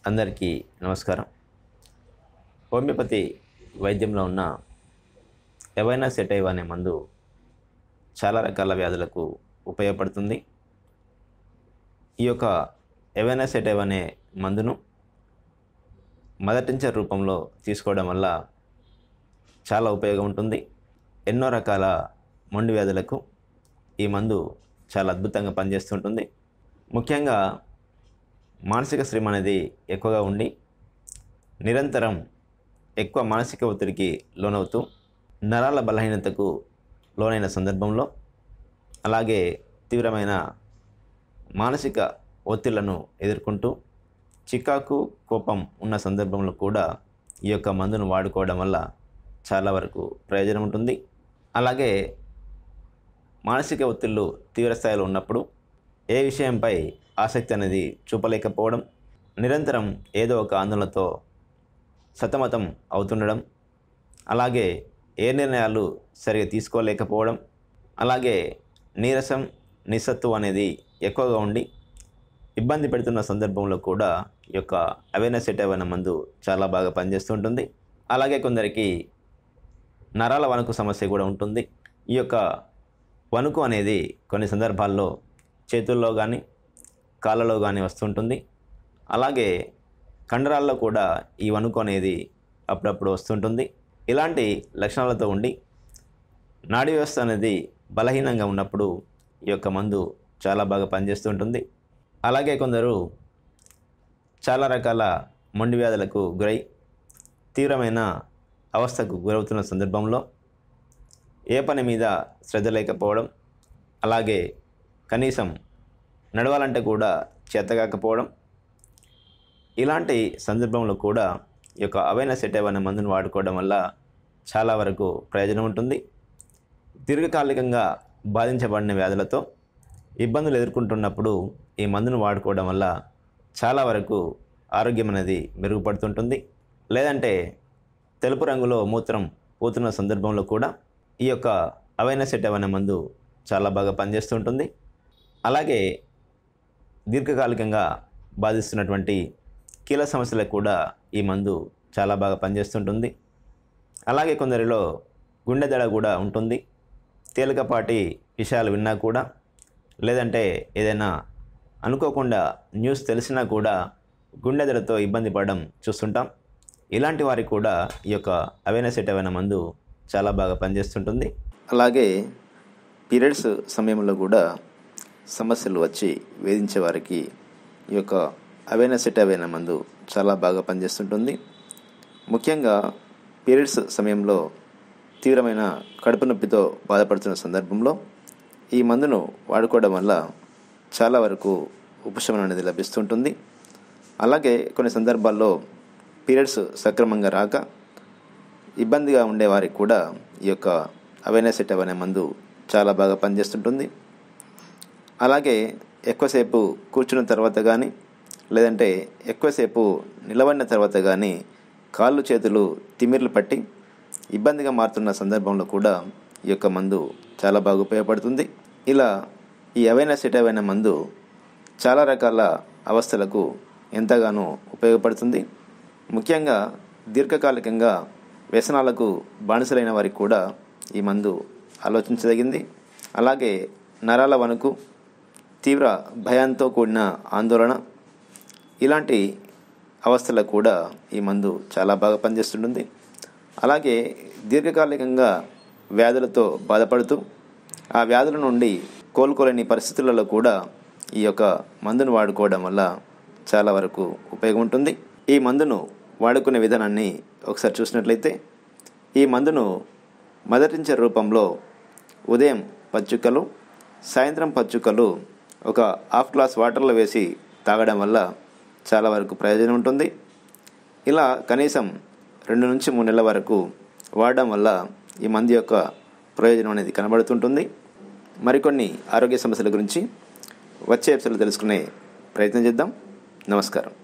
అందరికీ నమస్కారం హోమియోపతి వైద్యంలో ఉన్న ఎవైనా సెటైవ్ అనే మందు చాలా రకాల వ్యాధులకు ఉపయోగపడుతుంది ఈ యొక్క ఎవైనా సెటైవ్ అనే మందును మదటించర్ రూపంలో తీసుకోవడం వల్ల చాలా ఉపయోగం ఉంటుంది ఎన్నో రకాల మొండి వ్యాధులకు ఈ మందు చాలా అద్భుతంగా పనిచేస్తుంటుంది ముఖ్యంగా మానసిక శ్రమ అనేది ఎక్కువగా ఉండి నిరంతరం ఎక్కువ మానసిక ఒత్తిడికి లోనవుతూ నరాల బలహీనతకు లోనైన సందర్భంలో అలాగే తీవ్రమైన మానసిక ఒత్తిళ్లను ఎదుర్కొంటూ చికాకు కోపం ఉన్న సందర్భంలో కూడా ఈ యొక్క మందును వాడుకోవడం వల్ల చాలా వరకు ప్రయోజనం ఉంటుంది అలాగే మానసిక ఒత్తిళ్ళు తీవ్రస్థాయిలో ఉన్నప్పుడు ఏ విషయంపై ఆసక్తి అనేది చూపలేకపోవడం నిరంతరం ఏదో ఒక ఆందోళనతో సతమతం అవుతుండడం అలాగే ఏ నిర్ణయాలు సరిగా తీసుకోలేకపోవడం అలాగే నీరసం నిస్సత్వం అనేది ఎక్కువగా ఉండి ఇబ్బంది పెడుతున్న సందర్భంలో కూడా ఈ యొక్క అవేర్నెస్ అనే మందు చాలా బాగా పనిచేస్తుంటుంది అలాగే కొందరికి నరాల వణుకు సమస్య కూడా ఉంటుంది ఈ యొక్క వణుకు అనేది కొన్ని సందర్భాల్లో చేతుల్లో కానీ కాళ్ళలో కానీ వస్తుంటుంది అలాగే కండరాల్లో కూడా ఈ వణుకు అనేది అప్పుడప్పుడు వస్తుంటుంది ఇలాంటి లక్షణాలతో ఉండి నాడీ వ్యవస్థ అనేది బలహీనంగా ఉన్నప్పుడు ఈ యొక్క మందు చాలా బాగా పనిచేస్తుంటుంది అలాగే కొందరు చాలా రకాల మొండి వ్యాధులకు గురై తీవ్రమైన అవస్థకు గురవుతున్న సందర్భంలో ఏ పని మీద శ్రద్ధ లేకపోవడం అలాగే కనీసం నడవాలంటే కూడా చేతగాకపోవడం ఇలాంటి సందర్భంలో కూడా ఈ యొక్క అవైన సెటైవ్ అనే మందును వాడుకోవడం వల్ల చాలా వరకు ప్రయోజనం ఉంటుంది దీర్ఘకాలికంగా బాధించబడిన వ్యాధులతో ఇబ్బందులు ఎదుర్కొంటున్నప్పుడు ఈ మందును వాడుకోవడం వల్ల చాలా వరకు ఆరోగ్యం అనేది మెరుగుపడుతుంటుంది లేదంటే తెలుపు రంగులో మూత్రం పోతున్న సందర్భంలో కూడా ఈ యొక్క అవైన సెటైవ్ అనే మందు చాలా బాగా పనిచేస్తుంటుంది అలాగే దీర్ఘకాలికంగా బాధిస్తున్నటువంటి కీళ్ళ సమస్యలకు కూడా ఈ మందు చాలా బాగా పనిచేస్తుంటుంది అలాగే కొందరిలో గుండె దడ కూడా ఉంటుంది తేలికపాటి విషయాలు విన్నా కూడా లేదంటే ఏదైనా అనుకోకుండా న్యూస్ తెలిసినా కూడా గుండె దడతో ఇబ్బంది పడడం చూస్తుంటాం ఇలాంటి వారికి కూడా ఈ యొక్క అవేర్నెస్ అనే మందు చాలా బాగా పనిచేస్తుంటుంది అలాగే పీరియడ్స్ సమయంలో కూడా సమస్యలు వచ్చి వేధించే వారికి ఈ యొక్క అవేర్నెస్ అనే మందు చాలా బాగా పనిచేస్తుంటుంది ముఖ్యంగా పీరియడ్స్ సమయంలో తీవ్రమైన కడుపు నొప్పితో బాధపడుతున్న సందర్భంలో ఈ మందును వాడుకోవడం వల్ల చాలా వరకు ఉపశమనం అనేది లభిస్తుంటుంది అలాగే కొన్ని సందర్భాల్లో పీరియడ్స్ సక్రమంగా రాక ఇబ్బందిగా ఉండేవారికి కూడా ఈ యొక్క అవేర్నెస్ అనే మందు చాలా బాగా పనిచేస్తుంటుంది అలాగే ఎక్కువసేపు కూర్చున్న తర్వాత కానీ లేదంటే ఎక్కువసేపు నిలబడిన తర్వాత కానీ కాళ్ళు చేతులు తిమ్మిర్లు పట్టి ఇబ్బందిగా మారుతున్న సందర్భంలో కూడా ఈ యొక్క మందు చాలా బాగా ఉపయోగపడుతుంది ఇలా ఈ అవైన సెటైవైన మందు చాలా రకాల అవస్థలకు ఎంతగానో ఉపయోగపడుతుంది ముఖ్యంగా దీర్ఘకాలికంగా వ్యసనాలకు బానిసలైన వారికి కూడా ఈ మందు ఆలోచించదగింది అలాగే నరాల వణుకు తీవ్ర భయంతో కూడిన ఆందోళన ఇలాంటి అవస్థలకు కూడా ఈ మందు చాలా బాగా పనిచేస్తుంటుంది అలాగే దీర్ఘకాలికంగా వ్యాధులతో బాధపడుతూ ఆ వ్యాధుల నుండి కోలుకోలేని పరిస్థితులలో కూడా ఈ యొక్క మందును వాడుకోవడం వల్ల చాలా వరకు ఉపయోగం ఉంటుంది ఈ మందును వాడుకునే విధానాన్ని ఒకసారి చూసినట్లయితే ఈ మందును మదటించే రూపంలో ఉదయం పచ్చుకలు సాయంత్రం పచ్చుకలు ఒక హాఫ్ గ్లాస్ వాటర్లో వేసి తాగడం వల్ల చాలా వరకు ప్రయోజనం ఉంటుంది ఇలా కనీసం రెండు నుంచి మూడు నెలల వరకు వాడడం వల్ల ఈ మందు యొక్క ప్రయోజనం అనేది కనబడుతుంటుంది మరికొన్ని ఆరోగ్య సమస్యల గురించి వచ్చే ఎపిసోడ్లో తెలుసుకునే ప్రయత్నం చేద్దాం నమస్కారం